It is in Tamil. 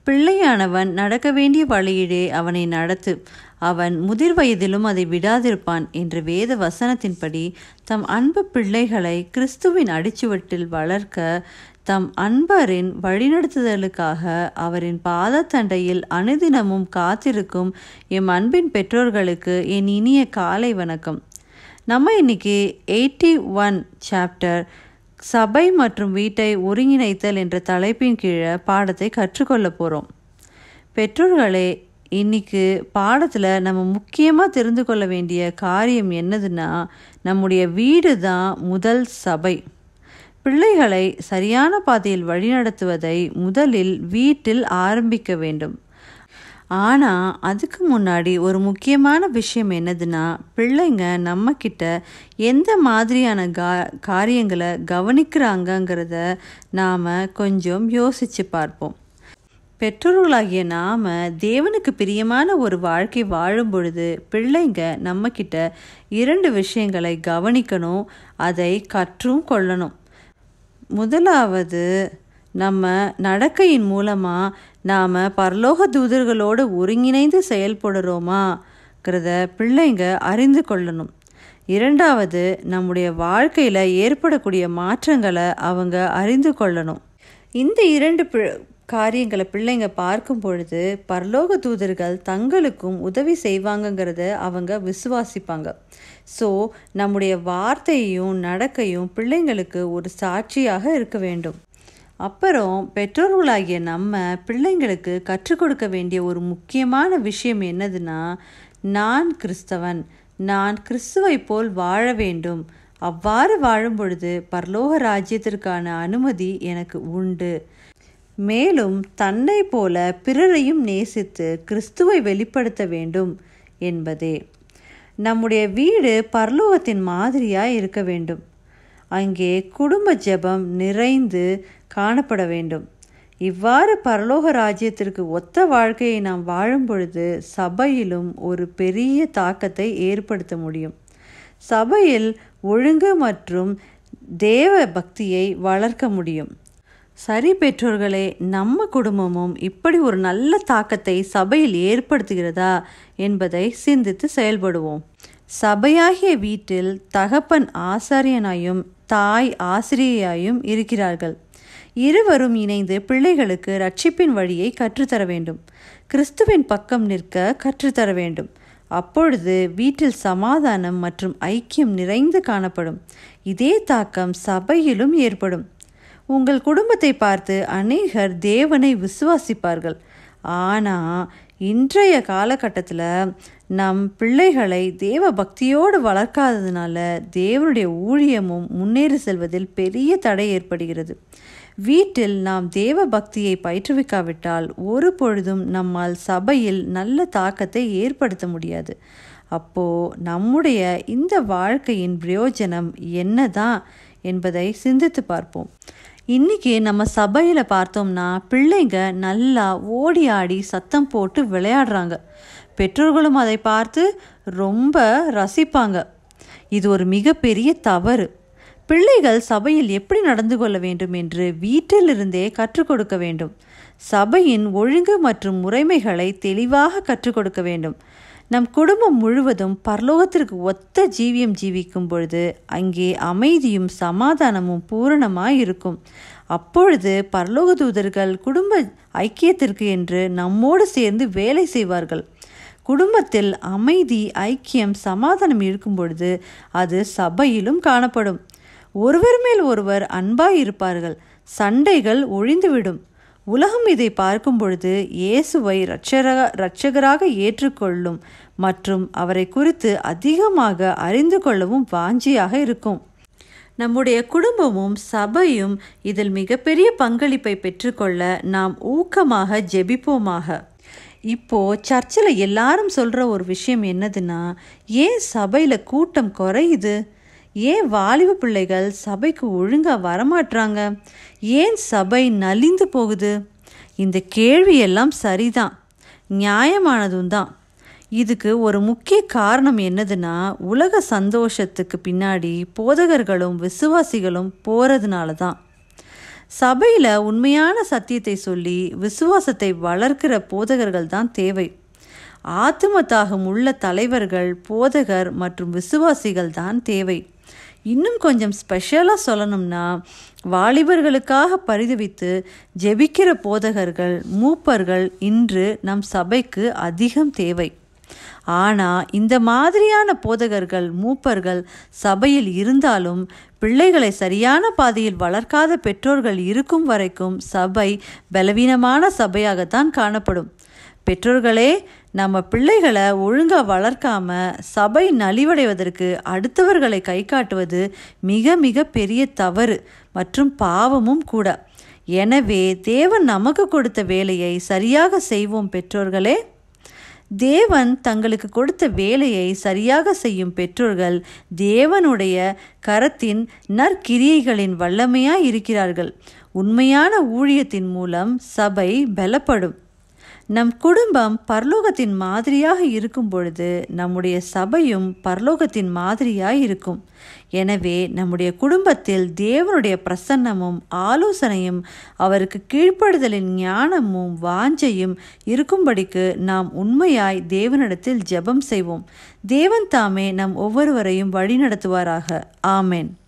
பிள்ளையானவன் நடக்க வேண்டிய வழியிலே அவனை நடத்து அவன் முதிர் வயதிலும் அதை விடாதிருப்பான் என்ற வேத வசனத்தின்படி தம் அன்பு பிள்ளைகளை கிறிஸ்துவின் அடிச்சுவட்டில் வளர்க்க தம் அன்பரின் வழிநடத்துதலுக்காக அவரின் பாதத்தண்டையில் அனுதினமும் காத்திருக்கும் எம் அன்பின் பெற்றோர்களுக்கு என் இனிய காலை வணக்கம் நம்ம இன்னைக்கு எயிட்டி ஒன் சாப்டர் சபை மற்றும் வீட்டை ஒருங்கிணைத்தல் என்ற தலைப்பின் கீழே பாடத்தை கற்றுக்கொள்ள போகிறோம் பெற்றோர்களே இன்னைக்கு பாடத்தில் நம்ம முக்கியமாக தெரிந்து கொள்ள வேண்டிய காரியம் என்னதுன்னா நம்முடைய வீடு தான் முதல் சபை பிள்ளைகளை சரியான பாதையில் வழிநடத்துவதை முதலில் வீட்டில் ஆரம்பிக்க வேண்டும் ஆனால் அதுக்கு முன்னாடி ஒரு முக்கியமான விஷயம் என்னதுன்னா பிள்ளைங்க நம்மக்கிட்ட எந்த மாதிரியான கா காரியங்களை கவனிக்கிறாங்கங்கிறத நாம் கொஞ்சம் யோசித்து பார்ப்போம் பெற்றோர்களாகிய நாம் தேவனுக்கு பிரியமான ஒரு வாழ்க்கை வாழும் பொழுது பிள்ளைங்க நம்மக்கிட்ட இரண்டு விஷயங்களை கவனிக்கணும் அதை கற்றும் கொள்ளணும் முதலாவது நம்ம நடக்கையின் மூலமாக நாம் பரலோக தூதர்களோடு ஒருங்கிணைந்து செயல்படுறோமாங்கிறத பிள்ளைங்க அறிந்து கொள்ளணும் இரண்டாவது நம்முடைய வாழ்க்கையில் ஏற்படக்கூடிய மாற்றங்களை அவங்க அறிந்து கொள்ளணும் இந்த இரண்டு பி காரியங்களை பிள்ளைங்க பார்க்கும் பொழுது பரலோக தூதர்கள் தங்களுக்கும் உதவி செய்வாங்கங்கிறத அவங்க விசுவாசிப்பாங்க ஸோ நம்முடைய வார்த்தையும் நடக்கையும் பிள்ளைங்களுக்கு ஒரு சாட்சியாக இருக்க வேண்டும் அப்புறம் பெற்றோர்களாகிய நம்ம பிள்ளைங்களுக்கு கற்றுக் கொடுக்க வேண்டிய ஒரு முக்கியமான விஷயம் என்னதுன்னா நான் கிறிஸ்தவன் நான் கிறிஸ்துவை போல் வாழ வேண்டும் அவ்வாறு வாழும் பொழுது பரலோக ராஜ்யத்திற்கான அனுமதி எனக்கு உண்டு மேலும் தன்னை போல பிறரையும் நேசித்து கிறிஸ்துவை வெளிப்படுத்த வேண்டும் என்பதே நம்முடைய வீடு பரலோகத்தின் மாதிரியாய் இருக்க வேண்டும் அங்கே குடும்ப ஜெபம் நிறைந்து காணப்பட வேண்டும் இவ்வாறு பரலோக ராஜ்யத்திற்கு ஒத்த வாழ்க்கையை நாம் வாழும் பொழுது சபையிலும் ஒரு பெரிய தாக்கத்தை ஏற்படுத்த முடியும் சபையில் ஒழுங்கு மற்றும் தேவ பக்தியை வளர்க்க முடியும் சரி பெற்றோர்களே நம்ம குடும்பமும் இப்படி ஒரு நல்ல தாக்கத்தை சபையில் ஏற்படுத்துகிறதா என்பதை சிந்தித்து செயல்படுவோம் சபையாகிய வீட்டில் தகப்பன் ஆசாரியனாயும் தாய் ஆசிரியையாயும் இருக்கிறார்கள் இருவரும் இணைந்து பிள்ளைகளுக்கு ரட்சிப்பின் வழியை கற்றுத்தர வேண்டும் கிறிஸ்துவின் பக்கம் நிற்க கற்றுத்தர வேண்டும் அப்பொழுது வீட்டில் சமாதானம் மற்றும் ஐக்கியம் நிறைந்து காணப்படும் இதே தாக்கம் சபையிலும் ஏற்படும் உங்கள் குடும்பத்தை பார்த்து அநேகர் தேவனை விசுவாசிப்பார்கள் ஆனால் இன்றைய காலகட்டத்தில் நம் பிள்ளைகளை தேவ பக்தியோடு வளர்க்காததுனால தேவனுடைய ஊழியமும் முன்னேறி செல்வதில் பெரிய தடை ஏற்படுகிறது வீட்டில் நாம் தேவ பக்தியை பயிற்றுவிக்காவிட்டால் ஒரு பொழுதும் நம்மால் சபையில் நல்ல தாக்கத்தை ஏற்படுத்த முடியாது அப்போ நம்முடைய இந்த வாழ்க்கையின் பிரயோஜனம் என்னதான் என்பதை சிந்தித்து பார்ப்போம் இன்னைக்கு நம்ம சபையில் பார்த்தோம்னா பிள்ளைங்க நல்லா ஓடி ஆடி சத்தம் போட்டு விளையாடுறாங்க பெற்றோர்களும் அதை பார்த்து ரொம்ப ரசிப்பாங்க இது ஒரு மிகப்பெரிய தவறு பிள்ளைகள் சபையில் எப்படி நடந்து கொள்ள வேண்டும் என்று வீட்டிலிருந்தே கற்றுக் கொடுக்க வேண்டும் சபையின் ஒழுங்கு மற்றும் முறைமைகளை தெளிவாக கற்றுக் கொடுக்க வேண்டும் நம் குடும்பம் முழுவதும் பரலோகத்திற்கு ஒத்த ஜீவியம் ஜீவிக்கும் பொழுது அங்கே அமைதியும் சமாதானமும் பூரணமாய் இருக்கும் அப்பொழுது பரலோக தூதர்கள் குடும்ப ஐக்கியத்திற்கு என்று நம்மோடு சேர்ந்து வேலை செய்வார்கள் குடும்பத்தில் அமைதி ஐக்கியம் சமாதானம் இருக்கும் பொழுது அது சபையிலும் காணப்படும் ஒருவர் மேல் ஒருவர் அன்பாய் இருப்பார்கள் சண்டைகள் ஒழிந்துவிடும் உலகம் இதை பார்க்கும் பொழுது இயேசுவை இரட்சரக இரட்சகராக ஏற்றுக்கொள்ளும் மற்றும் அவரை குறித்து அதிகமாக அறிந்து கொள்ளவும் வாஞ்சியாக இருக்கும் நம்முடைய குடும்பமும் சபையும் இதில் மிகப்பெரிய பங்களிப்பை பெற்றுக்கொள்ள நாம் ஊக்கமாக ஜெபிப்போமாக இப்போ சர்ச்சில் எல்லாரும் சொல்கிற ஒரு விஷயம் என்னதுன்னா ஏன் சபையில் கூட்டம் குறையுது ஏன் வாலிப பிள்ளைகள் சபைக்கு ஒழுங்காக வரமாட்றாங்க ஏன் சபை நலிந்து போகுது இந்த கேள்வியெல்லாம் சரிதான் நியாயமானதும் தான் இதுக்கு ஒரு முக்கிய காரணம் என்னதுன்னா உலக சந்தோஷத்துக்கு பின்னாடி போதகர்களும் விசுவாசிகளும் போகிறதுனால தான் சபையில் உண்மையான சத்தியத்தை சொல்லி விசுவாசத்தை வளர்க்கிற போதகர்கள் தான் தேவை ஆத்தும தாகம் உள்ள தலைவர்கள் போதகர் மற்றும் விசுவாசிகள் தான் தேவை இன்னும் கொஞ்சம் ஸ்பெஷலாக சொல்லணும்னா வாலிபர்களுக்காக பரிதவித்து ஜெபிக்கிற போதகர்கள் மூப்பர்கள் இன்று நம் சபைக்கு அதிகம் தேவை ஆனால் இந்த மாதிரியான போதகர்கள் மூப்பர்கள் சபையில் இருந்தாலும் பிள்ளைகளை சரியான பாதையில் வளர்க்காத பெற்றோர்கள் இருக்கும் வரைக்கும் சபை பலவீனமான சபையாகத்தான் காணப்படும் பெற்றோர்களே நம்ம பிள்ளைகளை ஒழுங்காக வளர்க்காம சபை நலிவடைவதற்கு அடுத்தவர்களை கை காட்டுவது மிக மிக பெரிய தவறு மற்றும் பாவமும் கூட எனவே தேவன் நமக்கு கொடுத்த வேலையை சரியாக செய்வோம் பெற்றோர்களே தேவன் தங்களுக்கு கொடுத்த வேலையை சரியாக செய்யும் பெற்றோர்கள் தேவனுடைய கரத்தின் நற்கிரியைகளின் வல்லமையாய் இருக்கிறார்கள் உண்மையான ஊழியத்தின் மூலம் சபை பலப்படும் நம் குடும்பம் பரலோகத்தின் மாதிரியாக இருக்கும் பொழுது நம்முடைய சபையும் பரலோகத்தின் மாதிரியாய் இருக்கும் எனவே நம்முடைய குடும்பத்தில் தேவனுடைய பிரசன்னமும் ஆலோசனையும் அவருக்கு கீழ்ப்படுதலின் ஞானமும் வாஞ்சையும் இருக்கும்படிக்கு நாம் உண்மையாய் தேவனிடத்தில் ஜெபம் செய்வோம் தேவன் தாமே நம் ஒவ்வொருவரையும் வழிநடத்துவாராக ஆமேன்